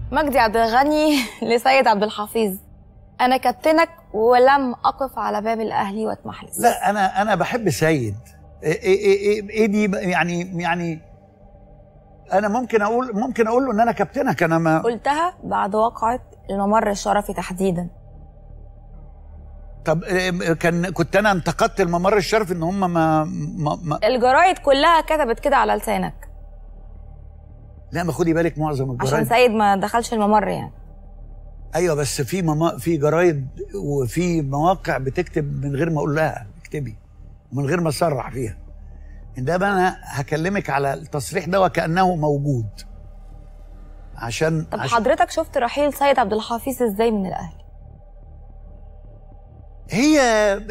مجدي عبد الغني لسيد عبد الحفيظ انا كابتنك ولم اقف على باب الاهلي واتمحلس لا انا انا بحب سيد ايه ايه ايه, إيه دي يعني يعني انا ممكن اقول ممكن اقول له ان انا كابتنك انا ما قلتها بعد وقعه الممر الشرفي تحديدا طب إيه كان كنت انا انتقدت الممر الشرفي ان هم ما, ما, ما الجرايد كلها كتبت كده على لسانك لا ما خدي بالك معظم الجرايد عشان سيد ما دخلش الممر يعني ايوه بس في مما في جرايد وفي مواقع بتكتب من غير ما اقول لها اكتبي ومن غير ما اصرح فيها انما انا هكلمك على التصريح ده وكانه موجود عشان طب عشان حضرتك شفت رحيل سيد عبد الحفيظ ازاي من الاهلي هي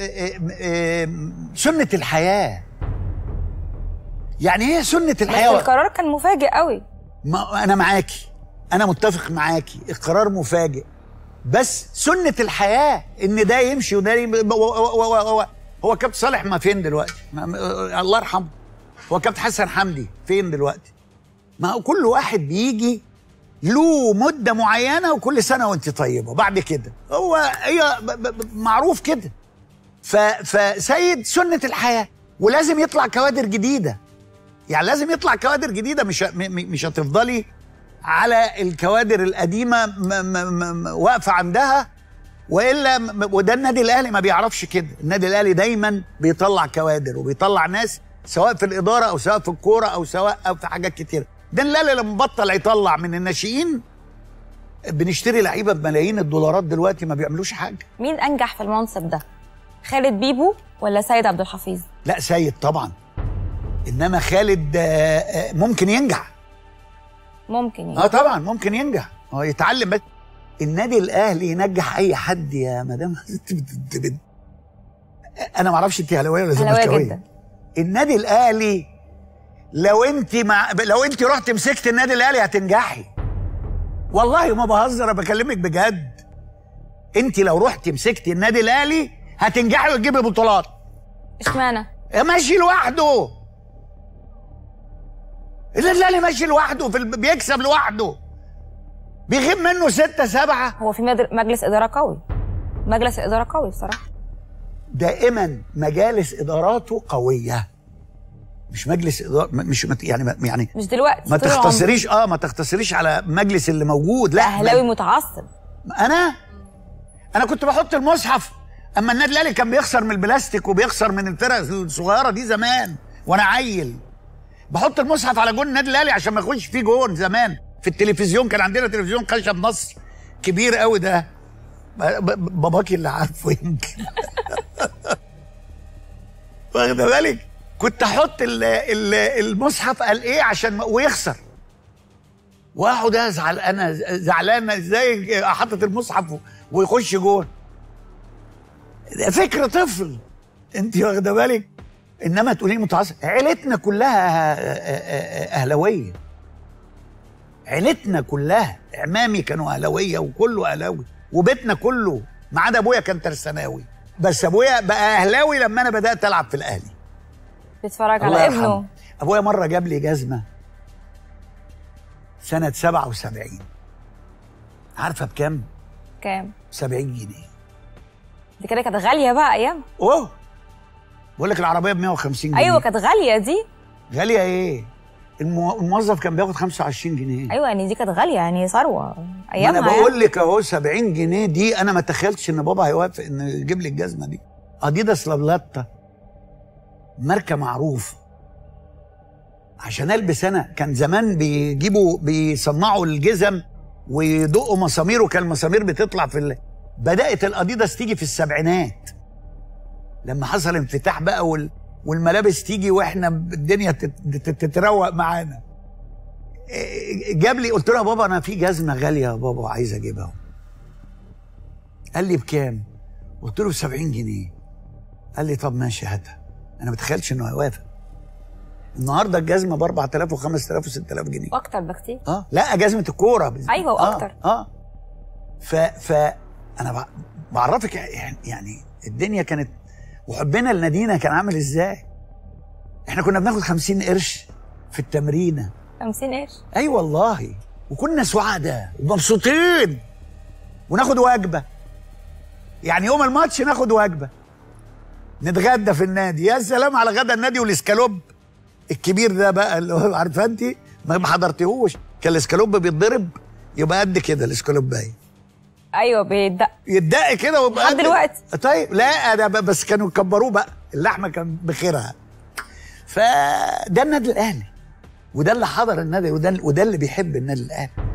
سنة الحياة يعني هي سنة بس الحياة القرار كان مفاجئ قوي ما أنا معاكي أنا متفق معاكي القرار مفاجئ بس سنة الحياة إن ده يمشي وده يم... و- و- و- و- هو كابتن صالح ما فين دلوقتي؟ ما... ما- الله يرحمه هو كابتن حسن حمدي فين دلوقتي؟ ما هو كل واحد بيجي له مدة معينة وكل سنة وانت طيبة بعد كده هو هي ب- ب- ب- معروف كده ف... فسيد سنة الحياة ولازم يطلع كوادر جديدة يعني لازم يطلع كوادر جديدة مش ه- م- م- مش هتفضلي على الكوادر القديمة م- م- م- م- واقفة عندها والا م- وده النادي الاهلي ما بيعرفش كده النادي الاهلي دايما بيطلع كوادر وبيطلع ناس سواء في الاداره او سواء في الكوره او سواء أو في حاجات كتير ده الاهلي لما بطل يطلع من الناشئين بنشتري لعيبه بملايين الدولارات دلوقتي ما بيعملوش حاجه مين انجح في المنصب ده خالد بيبو ولا سيد عبد الحفيظ لا سيد طبعا انما خالد آه، آه، ممكن ينجح ممكن يعني اه طبعا ممكن ينجح هو يتعلم بس النادي الاهلي ينجح اي حد يا مدام انا ما اعرفش انت اهلاويه ولا اهلاويه زملكاويه جدا النادي الاهلي لو انت مع لو انت رحت مسكت النادي الاهلي هتنجحي والله ما بهزر انا بكلمك بجد انت لو رحت مسكت النادي الاهلي هتنجحي وتجيبي بطولات اشمعنى ماشي لوحده النادي الاهلي ماشي لوحده في ال... بيكسب لوحده بيغيب منه ستة سبعة هو في مدر- مجلس اداره قوي مجلس اداره قوي بصراحه دائما مجالس اداراته قوية مش مجلس اداره م- مش مت- يعني يعني مش دلوقتي ما طول العمر. تختصريش اه ما تختصريش على مجلس اللي موجود لا اهلاوي بل- متعصب انا انا كنت بحط المصحف اما النادي الاهلي كان بيخسر من البلاستيك وبيخسر من الفرق الصغيره دي زمان وانا عيل بحط المصحف على جون النادي الاهلي عشان ما يخش فيه جون زمان في التلفزيون كان عندنا تلفزيون خشب مصر كبير قوي ده ب- ب- باباكي اللي عارفه يمكن واخده بالك كنت احط ال- ال- المصحف قال ايه عشان ما- ويخسر واقعد ازعل انا زعلان ازاي حاطط المصحف ويخش جون ده فكر طفل انت واخده بالك انما تقولي لي متعصب عيلتنا كلها اهلاويه عيلتنا كلها عمامي كانوا اهلاويه وكله اهلاوي وبيتنا كله ما عدا ابويا كان ترساناوي بس ابويا بقى اهلاوي لما انا بدات العب في الاهلي بيتفرج الله على يرحمه. ابنه ابويا مره جاب لي جزمه سنه 77 عارفه بكام؟ كام 70 جنيه دي كده كانت غاليه بقى ايام اوه بقول لك العربيه ب 150 جنيه ايوه كانت غاليه دي غاليه ايه؟ المو- الموظف كان بياخد 25 جنيه ايوه يعني دي كانت غاليه يعني ثروه ما ايامها انا يعني. بقول لك اهو 70 جنيه دي انا ما تخيلتش ان بابا هيوافق ان يجيب لي الجزمه دي اديداس لابلاتا ماركه معروف عشان البس انا كان زمان بيجيبوا بيصنعوا الجزم ويدقوا مسامير وكان المسامير بتطلع في ال... بدات الاديداس تيجي في السبعينات لما حصل انفتاح بقى وال... والملابس تيجي واحنا الدنيا تت... تت- تتروق معانا إيه، جاب لي قلت له يا بابا انا في جزمه غاليه يا بابا عايز اجيبها قال لي بكام قلت له ب 70 جنيه قال لي طب ماشي هاتها انا ما تخيلش انه هيوافق النهارده الجزمه ب 4000 و5000 و6000 جنيه واكتر بكتير اه لا جزمه الكوره بالذات. أيوة، وأكتر. اه, آه. ف ف انا بع- بعرفك يعني يعني الدنيا كانت وحبنا لنادينا كان عامل ازاي احنا كنا بناخد 50 قرش في التمرينه 50 قرش اي والله وكنا سعداء ومبسوطين وناخد وجبه يعني يوم الماتش ناخد وجبه نتغدى في النادي يا سلام على غدا النادي والاسكالوب الكبير ده بقى اللي هو عارفه انت ما حضرتيهوش كان الاسكالوب بيتضرب يبقى قد كده الاسكالوب باين ايوه بيدق يتدق كده ويبقى لحد قد- دلوقتي. طيب لا ده ب- بس كانوا يكبروه بقى اللحمه كان بخيرها فده النادي الاهلي وده اللي حضر النادي وده وده اللي بيحب النادي الاهلي